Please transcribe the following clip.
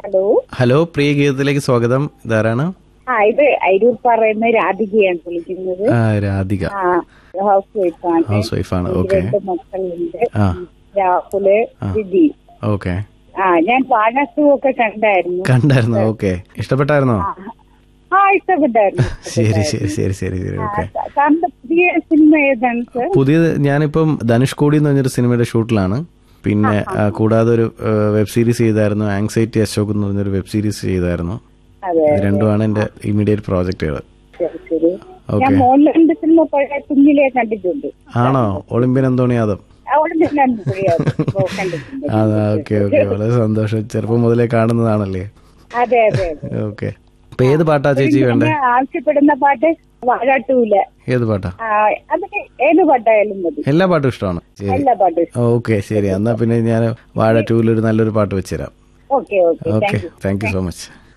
Hello hello പ്രിയ ഗീതത്തിലേക്ക് സ്വാഗതം ഇതാരാണ് ആ ഇത് അരൂർ പറയുന്ന രാധികയാണ് വിളിക്കുന്നത് ആ, രാധിക ആ ഹൗസ് വൈഫാണ് ഹൗസ് വൈഫാണ് എനിക്ക് ഓക്കെ രണ്ട് മക്കളുണ്ട് ആ രാഹുല് വിധി ഓക്കെ ആ ഞാൻ വാഴാസു ഒക്കെ കണ്ടായിരുന്നു കണ്ടായിരുന്നു ഓക്കെ ഇഷ്ടപ്പെട്ടായിരുന്നോ ആ. ആ ഇഷ്ടപ്പെട്ടായിരുന്നു ശരി ശരി ശരി ശരി ശരി ഓക്കെ സാറിന്റെ പുതിയ സിനിമ ഏതാണ് സർ പുതിയത് ഞാനിപ്പം ധനുഷ്കോടി എന്ന് പറഞ്ഞൊരു സിനിമയുടെ ഷൂട്ടിലാണ് പിന്നെ ആ, കൂടാതെ ഒരു വെബ് സീരീസ് ചെയ്തായിരുന്നു ആങ്സൈറ്റി അശോക് എന്ന് പറഞ്ഞൊരു വെബ് സീരീസ് ചെയ്തായിരുന്നു അതെ ഇത് രണ്ടുമാണ് എന്റെ ഇമ്മീഡിയറ്റ് പ്രോജക്റ്റുകൾ ശരി ശരി ഞാൻ ഓക്കെ മോഹൻലാലിന്റെ സിനിമ പഴയ കുഞ്ഞിലെ കണ്ടിട്ടുണ്ട് ആണോ ഒളിമ്പ്യൻ അന്തോണി യാദവ് അവിടെ ഞാൻ കണ്ടിട്ടുണ്ട് ആ ഓക്കെ ഓക്കെ വളരെ സന്തോഷം ചെറുപ്പം മുതലേ കാണുന്നതാണല്ലേ അതെ അതെ അതെ ഓക്കെ അപ്പൊ ഏത് പാട്ടാ ചേച്ചി വേണ്ടേ ഞാൻ ആവശ്യപ്പെടുന്ന പാട്ട് വാഴാട്ടൂല ഏത് പാട്ടാ അതിന് ഏത് പാട്ടായാലും മതി എല്ലാ പാട്ടും ഇഷ്ടമാണ് ശരി എല്ലാ പാട്ടും ഓക്കെ ശരി എന്നാ പിന്നെ ഞാൻ വാഴ ടൂവിൽ ഒരു നല്ലൊരു പാട്ട് വെച്ചുതരാം okay okay okay thank you so much